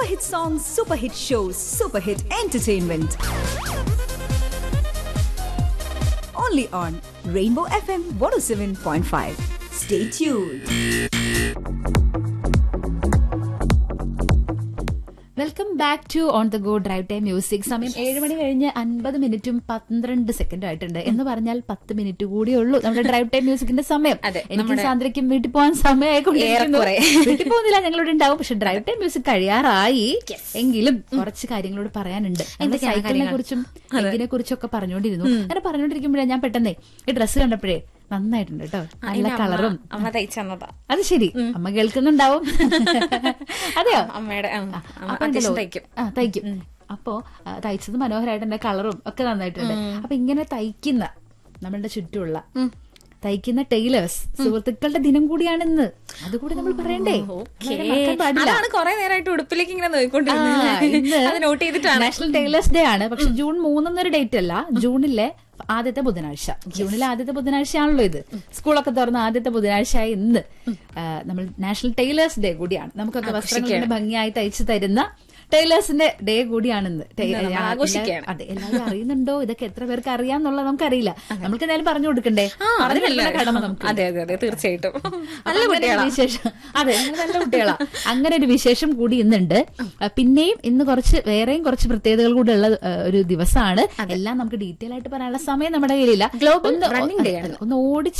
hit songs, super hit shows, super hit entertainment. Only on Rainbow FM 107.5. Stay tuned. Welcome back to on the go drive time music സമയം ഏഴ് മണി കഴിഞ്ഞ് അൻപത് മിനിറ്റും പന്ത്രണ്ട് സെക്കൻഡും ആയിട്ടുണ്ട് എന്ന് പറഞ്ഞാൽ പത്ത് മിനിറ്റ് കൂടിയേ ഉള്ളൂ നമ്മുടെ ഡ്രൈവ് ടൈം മ്യൂസിക്കിന്റെ സമയം അതെ, എനിക്കും നമ്മുടെ- സാന്ദ്രയ്ക്കും വീട്ടിൽ പോകാൻ സമയമായിക്കൊണ്ടിരിക്കുന്നു ഏറെക്കുറെ. വീട്ടിൽ പോകുന്നില്ല ഞങ്ങളിവിടെ ഉണ്ടാവും പക്ഷെ ഡ്രൈവ് ടൈം മ്യൂസിക് കഴിയാറായി എങ്കിലും കുറച്ച് കാര്യങ്ങളോട് പറയാനുണ്ട് നമ്മുടെ എന്തൊക്കെയാണ് സൈക്കിളിനെ കാര്യങ്ങൾ? കുറിച്ചും എങ്കിനെ കുറിച്ചും ഒക്കെ പറഞ്ഞുകൊണ്ടിരുന്നു അങ്ങനെ പറഞ്ഞുകൊണ്ടിരിക്കുമ്പോഴേ ഞാൻ പെട്ടെന്നേ ഈ ഡ്രസ്സ് കണ്ടപ്പോഴേ നന്നായിട്ടുണ്ട് കേട്ടോ നല്ല അതിന്റെ അമ്മ- കളറും അമ്മ തയ്ച്ചന്നതാ അത് ശരി അമ്മ കേൾക്കുന്നുണ്ടാവും അതെയോ അമ്മയുടെ ആ, ആ, അമ്മ അപ്പൊ അത്യാവശ്യം ഉണ്ടല്ലോ, തയ്ക്കും ആ തയ്ക്കും അപ്പോ ആ, തയ്ച്ചത് മനോഹരമായിട്ടുണ്ട് കളറും ഒക്കെ നന്നായിട്ടുണ്ട് അപ്പൊ ഇങ്ങനെ തയ്ക്കുന്ന നമ്മളുടെ ചുറ്റുമുള്ള തയ്ക്കുന്ന ടൈലേഴ്സ് സുഹൃത്തുക്കളുടെ ദിനം കൂടിയാണ് ഇന്ന് അതുകൂടി നമ്മൾ പറയണ്ടേ ഓക്കേ. വളരെ മറക്കാൻ പാടില്ല അതാണ് കുറെ നേരമായിട്ട് ഉടുപ്പിലേക്ക് ഇങ്ങനെ ആ, നോക്കിക്കൊണ്ടിരുന്നത് ഇന്ന് അത് നോട്ട് ചെയ്തിട്ടാണ് നാഷണൽ ടൈലേഴ്സ് ഡേ ആണ് പക്ഷെ ജൂൺ മൂന്നൊന്നൊരു ഡേറ്റ് അല്ല ജൂണിലെ ആദ്യത്തെ ബുധനാഴ്ച ജൂണിലെ ആദ്യത്തെ ബുധനാഴ്ചയാണല്ലോ ഇത് സ്കൂളൊക്കെ തുറന്ന ആദ്യത്തെ ബുധനാഴ്ചയായ ഇന്ന് ആ, നമ്മൾ നാഷണൽ ടൈലേഴ്സ് ഡേ കൂടിയാണ് നമുക്കൊക്കെ വസ്ത്രങ്ങൾ ഇങ്ങനെ ഭംഗിയായി തയ്ച്ചു തരുന്ന ടൈലേഴ്സിന്റെ ഡേ കൂടിയാണെന്ന് ടൈ- ഇന്ന് നമ്മൾ ആ, ആഘോഷിക്കുകയാണ്. എല്ലാ- അതെ എല്ലാവരും അറിയുന്നുണ്ടോ ഇതൊക്കെ എത്ര പേർക്ക് അറിയാന്നുള്ളത് നമുക്കറിയില്ല നമുക്ക് എന്തായാലും പറഞ്ഞു കൊടുക്കണ്ടേ ആ, പറഞ്ഞു അതിനല്ലേ? കൊടുക്കുന്ന കടമ നമുക്ക് അതെ അതെ അതെ തീർച്ചയായിട്ടും അപ്പൊ നല്ല അങ്ങനെ ഒരു കുട്ടികളാ വിശേഷം അതെ നിങ്ങൾ നല്ല കുട്ടികളാ അങ്ങനെ ഒരു വിശേഷം കൂടി ഇന്നുണ്ട് ആ, പിന്നെയും ഇന്ന് കുറച്ച് വേറെയും കുറച്ച് പ്രത്യേകതകൾ കൂടെ ഉള്ള ആ, ഒരു ദിവസമാണ് എല്ലാം നമുക്ക് ഡീറ്റെയിൽ ആയിട്ട് പറയാനുള്ള സമയം നമ്മുടെ കയ്യിലില്ല Global ഒന്ന് Running Day ആണ്. ഒന്ന് ഓടി